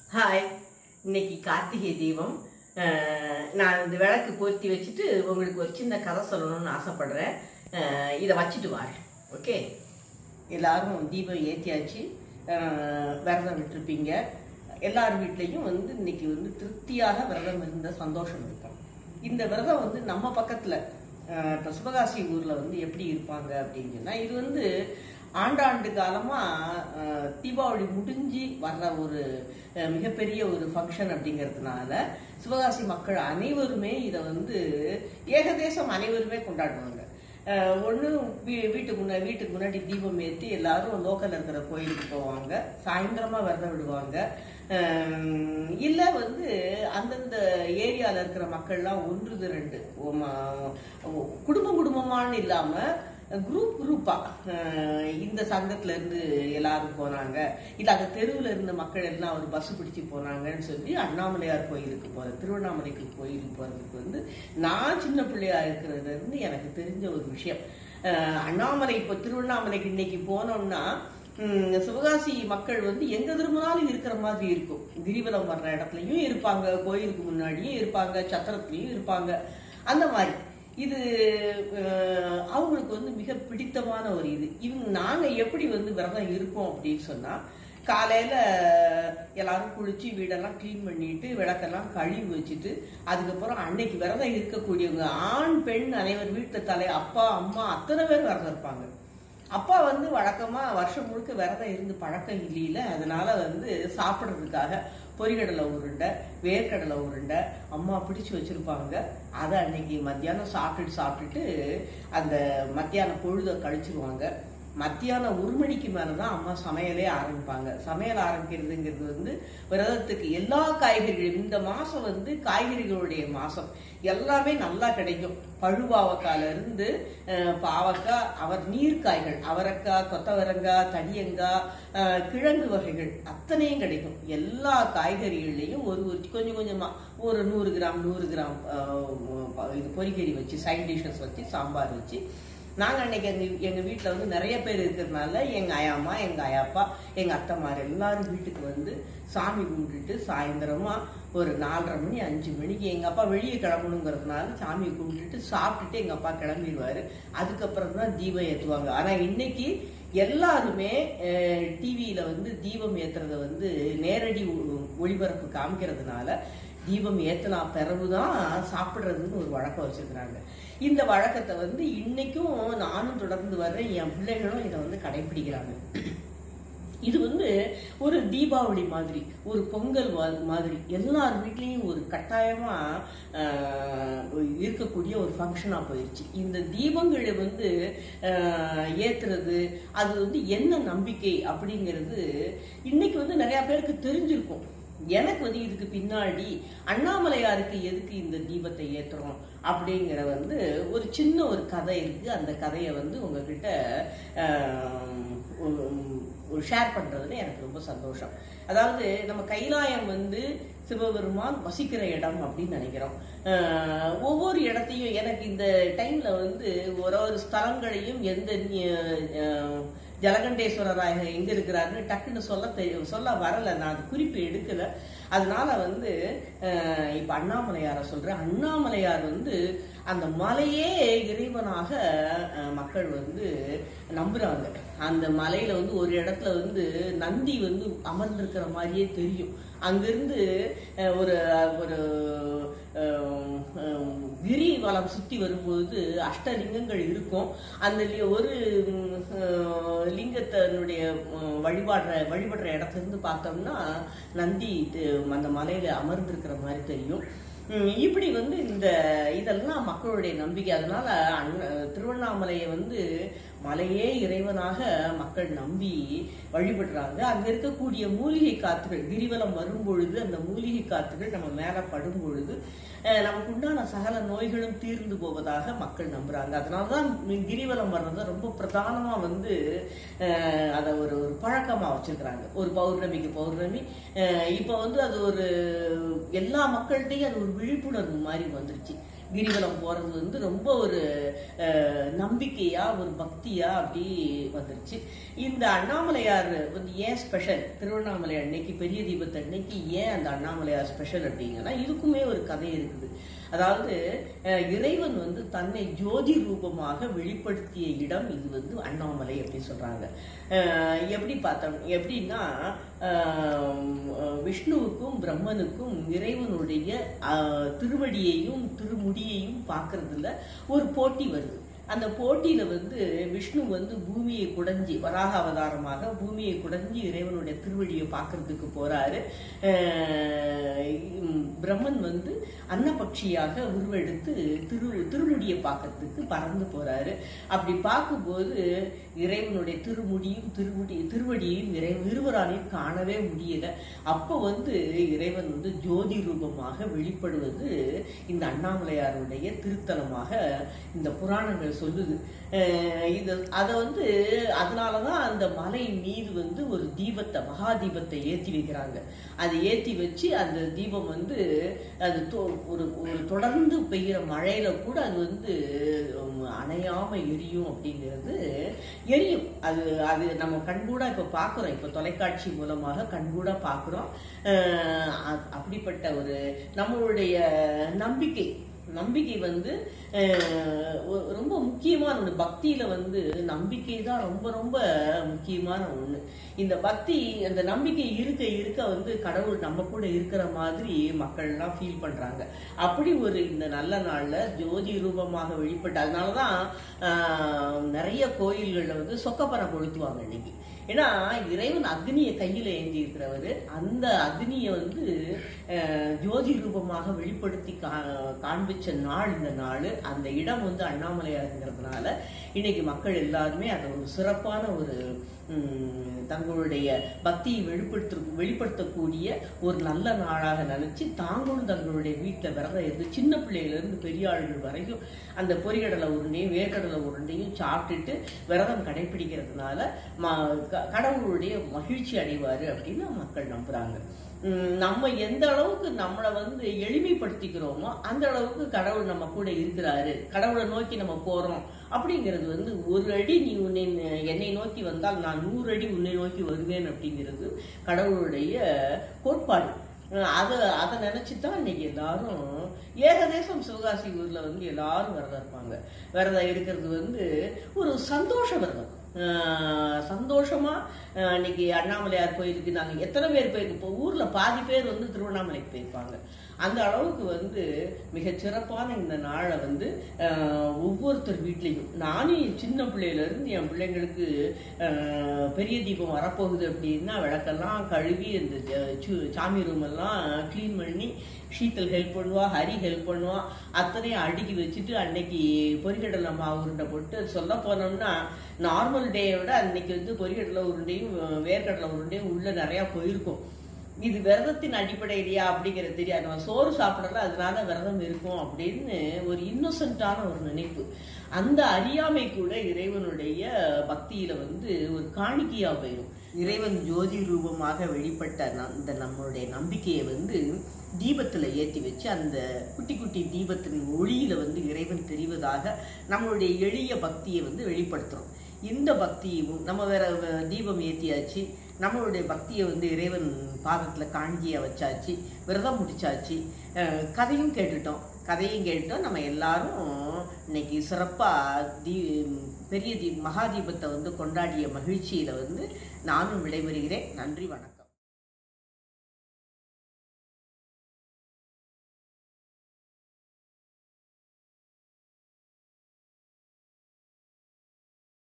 hi இன்னைக்கு கார்த்திகை தீபம் அஹ், நான் இந்த விளக்கு பொருத்தி வச்சுட்டு உங்களுக்கு ஒரு சின்ன கதை சொல்லணும்னு ஆசைப்படுறேன் அஹ், இதை வச்சுட்டு வரேன் ஓகே எல்லாரும் தீபம் ஏற்றியாச்சு அஹ், விரதம் விட்டுருப்பீங்க எல்லார் வீட்லேயும் வந்து இன்னைக்கு வந்து திருப்தியாக விரதம் இருந்த சந்தோஷம் இருக்கும் இந்த விரதம் வந்து நம்ம பக்கத்தில் இப்போ சிவகாசி ஊரில் வந்து எப்படி இருப்பாங்க அப்படின்னு சொன்னா இது வந்து ஆண்டாண்டு காலமாக தீபாவளி முடிஞ்சு வர்ற ஒரு அஹ், மிகப்பெரிய ஒரு ஃபங்க்ஷன் அப்படிங்கிறதுனால சிவகாசி மக்கள் அனைவருமே இதை வந்து ஏகதேசம் அனைவருமே கொண்டாடுவாங்க ஒன்று வீட்டுக்கு முன்னாடி வீட்டுக்கு முன்னாடி தீபம் ஏற்றி எல்லாரும் லோக்கல்ல இருக்கிற கோயிலுக்கு போவாங்க சாயந்தரமா விரதம் விடுவாங்க அஹ் இல்ல வந்து அந்தந்த ஏரியால இருக்கிற மக்கள்லாம் ஒன்று திரண்டு உம- குடும்பம் குடும்பமான்னு இல்லாம குரூப் குரூப்பா அஹ் இந்த சங்கத்துல இருந்து எல்லாரும் போனாங்க இல்ல அந்த தெருவுல இருந்த மக்கள் எல்லாம் ஒரு பஸ் பிடிச்சு போனாங்கன்னு சொல்லி அண்ணாமலையார் கோயிலுக்கு போறது திருவண்ணாமலைக்கு கோயிலுக்கு போறதுக்கு வந்து நான் சின்ன பிள்ளையா இருக்கிறதுல இருந்து எனக்கு தெரிஞ்ச ஒரு விஷயம் அஹ் அண்ணாமலை இப்போ திருவண்ணாமலைக்கு இன்னைக்கு போனோம்னா ம், சிவகாசி மக்கள் வந்து எங்க திரும்பினாலும் இருக்கிற மாதிரி இருக்கும் கிரிவலம் வர்ற இடத்துலயும் இருப்பாங்க கோயிலுக்கு முன்னாடியும் இருப்பாங்க சத்திரத்துலயும் இருப்பாங்க அந்த மாதிரி இது அஹ், அவங்களுக்கு வந்து மிக பிடித்தமான ஒரு இது இவங்க நாங்க எப்படி வந்து விரதம் இருக்கோம் அப்படின்னு சொன்னா காலையில எல்லாரும் குளிச்சு வீடெல்லாம் க்ளீன் பண்ணிட்டு விளக்கெல்லாம் கழுவி வச்சுட்டு அதுக்கப்புறம் அன்னைக்கு விரதம் இருக்கக்கூடியவங்க ஆண் பெண் அனைவர் வீட்டு தலை அப்பா அம்மா அத்தனை பேர் விரதம் இருப்பாங்க அப்பா வந்து வழக்கமா வருஷம் முழுக்க விரதம் இருந்து பழக்கம் இல்லையில அதனால வந்து சாப்பிட்றதுக்காக பொரிகடலை உருண்டை வேர்க்கடலை உருண்டை அம்மா பிடிச்சு வச்சிருப்பாங்க அதை அன்னைக்கு மத்தியானம் சாப்பிட்டுட்டு சாப்பிட்டுட்டு அந்த மத்தியான பொழுத கழிச்சிருவாங்க மத்தியானம் ஒரு மணிக்கு மேலதான் அம்மா சமையலே ஆரம்பிப்பாங்க சமையல் ஆரம்பிக்கிறதுங்கிறது வந்து விரதத்துக்கு எல்லா காய்கறிகளும் இந்த மாசம் வந்து காய்கறிகளுடைய மாசம் எல்லாமே நல்லா கிடைக்கும் பழுபாவக்கால இருந்து அஹ், பாவக்காய் அவர் நீர்க்காய்கள் அவரைக்காய் கொத்தவரங்காய் தடியங்காய் அஹ், கிழங்கு வகைகள் அத்தனையும் கிடைக்கும் எல்லா காய்கறிகள்லையும் ஒரு ஒரு கொஞ்சம் கொஞ்சமா ஒரு நூறு கிராம் நூறு கிராம் அஹ், இது பொரிக்கறி வச்சு சைட் டிஷ்ஷஸ் வச்சு சாம்பார் வச்சு நாங்க அன்னைக்கு எங்க எங்க வீட்டுல வந்து நிறைய பேர் இருக்கிறதுனால எங்க அயாம்மா எங்க அயாப்பா எங்க அத்தைமார் எல்லாரும் வீட்டுக்கு வந்து சாமி கும்பிட்டுட்டு சாயந்தரமா ஒரு நாலரை மணி அஞ்சு மணிக்கு எங்க அப்பா வெளியே கிளம்பணுங்கிறதுனால சாமி கும்பிட்டுட்டு சாப்பிட்டுட்டு எங்க அப்பா கிளம்பிடுவாரு அதுக்கப்புறம் தான் தீபம் ஏத்துவாங்க ஆனா இன்னைக்கு எல்லாருமே டிவியில வந்து தீபம் ஏத்துறத வந்து நேரடி ஒ- ஒளிபரப்பு காமிக்கிறதுனால தீபம் ஏத்தனா பிறகுதான் சாப்பிடுறதுன்னு ஒரு வழக்கம் வச்சிருக்கிறாங்க இந்த வழக்கத்தை வந்து இன்னைக்கும் நானும் தொடர்ந்து வர்றேன் என் பிள்ளைகளும் இதை வந்து கடைபிடிக்கிறாங்க இது வந்து ஒரு தீபாவளி மாதிரி ஒரு பொங்கல் வா- மாதிரி எல்லார் வீட்லேயும் ஒரு கட்டாயமா ஆஹ், இருக்கக்கூடிய ஒரு ஃபங்க்ஷனாக போயிடுச்சு இந்த தீபங்களை வந்து ஆஹ், ஏத்துறது அது வந்து என்ன நம்பிக்கை அப்படிங்கிறது இன்னைக்கு வந்து நிறைய பேருக்கு தெரிஞ்சிருக்கும் எனக்கு வந்து இதுக்கு பின்னாடி அண்ணாமலையாருக்கு எதுக்கு இந்த தீபத்தை ஏத்துறோம் அப்படிங்கிற வந்து ஒரு சின்ன ஒரு கதை இருக்கு அந்த கதையை வந்து உங்ககிட்ட ஆஹ், ஒரு- ஒரு ஷேர் பண்றதுல எனக்கு ரொம்ப சந்தோஷம் அதாவது நம்ம கைலாயம் வந்து சிவபெருமான் வசிக்கிற இடம் அப்படின்னு நினைக்கிறோம் ஆஹ், ஒவ்வொரு இடத்தையும் எனக்கு இந்த டைம்ல வந்து ஒரு ஒரு ஸ்தலங்களையும் எந்த ஆஹ், ஜலகண்டேஸ்வரராக எங்க இருக்கிறாருன்னு டக்குன்னு சொல்ல தெரி- சொல்ல வரல நான் அது குறிப்பு எடுக்கல அதனால வந்து அஹ், இப்ப அண்ணாமலையார சொல்றேன் அண்ணாமலையார் வந்து அந்த மலையே இறைவனாக அஹ், மக்கள் வந்து நம்புறாங்க அந்த மலையில வந்து ஒரு இடத்துல வந்து நந்தி வந்து அமர்ந்திருக்கிற மாதிரியே தெரியும் அங்கிருந்து அஹ், ஒரு ஒரு அஹ், அஹ், கிரிவலம் சுத்தி வரும்போது அஷ்டலிங்கங்கள் இருக்கும் அந்த லி- ஒரு உம், அஹ், லிங்கத்தினுடைய உம், வழிபாடுற வழிபடுற இடத்துல இருந்து பார்த்தோம்னா நந்தி இது, அந்த மலையில அமர்ந்திருக்கிற மாதிரி தெரியும் உம், இப்படி வந்து இந்த இதெல்லாம் மக்களுடைய நம்பிக்கை அதனால அண்ண- திருவண்ணாமலையை வந்து மலையே இறைவனாக மக்கள் நம்பி வழிபடுறாங்க அங்க இருக்கக்கூடிய மூலிகை காத்துகள் கிரிவலம் வரும் பொழுது அந்த மூலிகை காத்துகள் நம்ம மேல படும் பொழுது அஹ், நமக்கு உண்டான சகல நோய்களும் தீர்ந்து போவதாக மக்கள் நம்புறாங்க அதனாலதான் கிரிவலம் வர்றதை ரொம்ப பிரதானமா வந்து அஹ், அதை ஒரு ஒரு பழக்கமா வச்சிருக்கிறாங்க ஒரு பௌர்ணமிக்கு பௌர்ணமி அஹ், இப்போ வந்து அது ஒரு எல்லா மக்கள்கிட்டையும் அது ஒரு விழிப்புணர்வு மாதிரி வந்துருச்சு கிரிவலம் போறது வந்து ரொம்ப ஒரு அஹ், நம்பிக்கையா ஒரு பக்தியா அப்படி வந்துருச்சு இந்த அண்ணாமலையார் வந்து ஏன் ஸ்பெஷல் திருவண்ணாமலை அன்னைக்கு பெரிய தீபத்து அன்னைக்கு ஏன் அந்த அண்ணாமலையார் ஸ்பெஷல் அப்படிங்கன்னா இதுக்குமே ஒரு கதை இருக்குது அதாவது அஹ், இறைவன் வந்து தன்னை ஜோதி ரூபமாக வெளிப்படுத்திய இடம் இது வந்து அண்ணாமலை அப்படின்னு சொல்றாங்க அஹ், எப்படி பார்த்தோம் எப்படின்னா அஹ், விஷ்ணுவுக்கும் பிரம்மனுக்கும் இறைவனுடைய அஹ், திருவடியையும் திருமுடியையும் பார்க்கறதுல ஒரு போட்டி வருது அந்த போட்டியில வந்து விஷ்ணு வந்து பூமியை குடைஞ்சி வராக அவதாரமாக பூமியை குடைஞ்சி இறைவனுடைய திருவடியை பார்க்கறதுக்கு போறாரு அஹ் உம் பிரம்மன் வந்து அன்னபட்சியாக உருவெடுத்து திரு திருமுடியை பார்க்கறதுக்கு பறந்து போறாரு அப்படி பார்க்கும்போது இறைவனுடைய திருமுடியும் திருமுடி திருவடியையும் இறை இருவராலையும் காணவே முடியல அப்போ வந்து இறைவன் வந்து ஜோதி ரூபமாக வெளிப்படுவது இந்த அண்ணாமலையாருடைய திருத்தலமாக இந்த புராணங்கள் சொல்லுது அஹ் இது அதை வந்து அதனாலதான் அந்த மலை மீது வந்து ஒரு தீபத்தை மகா தீபத்தை ஏத்தி வைக்கிறாங்க அதை ஏத்தி வச்சு அந்த தீபம் வந்து அது தொ- ஒரு ஒரு தொடர்ந்து பெய்கிற மழையில கூட அது வந்து உம், அணையாம எரியும் அப்படிங்கிறது எரியும் அது அது நம்ம கண்கூடா இப்ப பாக்குறோம் இப்ப தொலைக்காட்சி மூலமாக கண்கூடா பாக்குறோம் அஹ் அ- அப்படிப்பட்ட ஒரு நம்மளுடைய நம்பிக்கை நம்பிக்கை வந்து அஹ், ஒ- ரொம்ப முக்கியமான ஒண்ணு பக்தியில வந்து நம்பிக்கை தான் ரொம்ப ரொம்ப முக்கியமான ஒண்ணு இந்த பக்தி அந்த நம்பிக்கை இருக்க இருக்க வந்து கடவுள் நம்ம கூட இருக்கிற மாதிரி மக்கள்லாம் ஃபீல் பண்றாங்க அப்படி ஒரு இந்த நல்ல நாள்ல ஜோதி ரூபமாக வெளிப்பட்ட அதனாலதான் ஆஹ், நிறைய கோயில்கள்ல வந்து சொக்கப்பரம் கொளுத்துவாங்க இன்னைக்கு ஏன்னா இறைவன் அக்னியை கையில ஏந்தி இருக்கிறவர் அந்த அக்னியை வந்து அஹ், ஜோதி ரூபமாக வெளிப்படுத்தி கா- காண்பிச்ச நாள் இந்த நாள் அந்த இடம் வந்து அண்ணாமலையாருங்கிறதுனால இன்னைக்கு மக்கள் எல்லாருமே அதை ஒரு சிறப்பான ஒரு ம், தங்களுடைய பக்தியை வெளிப்படுத்த வெளிப்படுத்தக்கூடிய ஒரு நல்ல நாளாக நினைச்சு தாங்களும் தங்களுடைய வீட்டில் விரதம் இருந்து சின்ன பிள்ளையில இருந்து பெரிய ஆள்கள் வரைக்கும் அந்த பொரிகடலை உருண்டையும் வேர்க்கடலை உருண்டையும் சாப்பிட்டுட்டு விரதம் கடைபிடிக்கிறதுனால ம- க- கடவுளுடைய மகிழ்ச்சி அடைவாரு அப்படின்னு மக்கள் நம்புறாங்க உம், நம்ம எந்த அளவுக்கு நம்மளை வந்து எளிமைப்படுத்திக்கிறோமோ அந்த அளவுக்கு கடவுள் நம்ம கூட இருக்கிறாரு கடவுளை நோக்கி நம்ம போறோம் அப்படிங்கிறது வந்து ஒரு அடி நீ உன்னை என்னை நோக்கி வந்தால் நான் நூறு அடி உன்னை நோக்கி வருவேன் அப்படிங்கிறது கடவுளுடைய கோட்பாடு அஹ் அதை அதை நினைச்சு தான் இன்னைக்கு எல்லாரும் ஏகதேசம் சிவகாசி ஊர்ல வந்து எல்லாரும் விரதம் இருப்பாங்க விரதம் இருக்கிறது வந்து ஒரு சந்தோஷ விரதம் அஹ் சந்தோஷமா அஹ் இன்னைக்கு அண்ணாமலையார் கோயிலுக்கு நாங்க எத்தனை பேர் போயிருக்கு இப்போ ஊர்ல பாதி பேர் வந்து திருவண்ணாமலைக்கு போயிருப்பாங்க அந்த அளவுக்கு வந்து மிகச் சிறப்பான இந்த நாளை வந்து அஹ், ஒவ்வொருத்தர் வீட்லேயும் நானும் என் சின்ன பிள்ளையில இருந்து என் பிள்ளைங்களுக்கு அஹ், பெரிய தீபம் வரப்போகுது அப்படின்னா விளக்கெல்லாம் கழுவி அந்த ஜ- சு- சாமி ரூம் எல்லாம் க்ளீன் பண்ணி ஷீத்தல் ஹெல்ப் பண்ணுவா ஹரி ஹெல்ப் பண்ணுவா அத்தனையும் அடுக்கி வச்சுட்டு அன்னைக்கு பொரிகடலை மாவு உருண்டை போட்டு சொல்ல போனோம்னா நார்மல் டேயை விட அன்னைக்கு வந்து பொரிகடலை உருண்டையும் வேர்க்கடலை உருண்டையும் உள்ள நிறைய போயிருக்கும் இது விரதத்தின் அடிப்படையிலையா அப்படிங்கிறது தெரியாது நம்ம சோறு சாப்பிடல அதனால விரதம் இருக்கும் அப்படின்னு ஒரு இன்னோசென்ட்டான ஒரு நினைப்பு அந்த அறியாமை கூட இறைவனுடைய பக்தியில வந்து ஒரு காணிக்கையா போயிடும் இறைவன் ஜோதி ரூபமாக வெளிப்பட்ட ந- இந்த நம்மளுடைய நம்பிக்கையை வந்து தீபத்துல ஏத்தி வச்சு அந்த குட்டி குட்டி தீபத்தின் ஒளியில வந்து இறைவன் தெரிவதாக நம்மளுடைய எளிய பக்தியை வந்து வெளிப்படுத்துறோம் இந்த பக்தியும் நம்ம வேற வ- தீபம் ஏத்தியாச்சு நம்மளுடைய பக்தியை வந்து இறைவன் பாதத்துல காஞ்சியா வச்சாச்சு விரதம் முடிச்சாச்சு அஹ் கதையும் கேட்டுட்டோம் கதையும் கேட்டுட்டோம் நம்ம எல்லாரும் இன்னைக்கு சிறப்பா தீ பெரிய தீ மகா தீபத்தை வந்து கொண்டாடிய மகிழ்ச்சியில வந்து நானும் விடைபெறுகிறேன் நன்றி வணக்கம்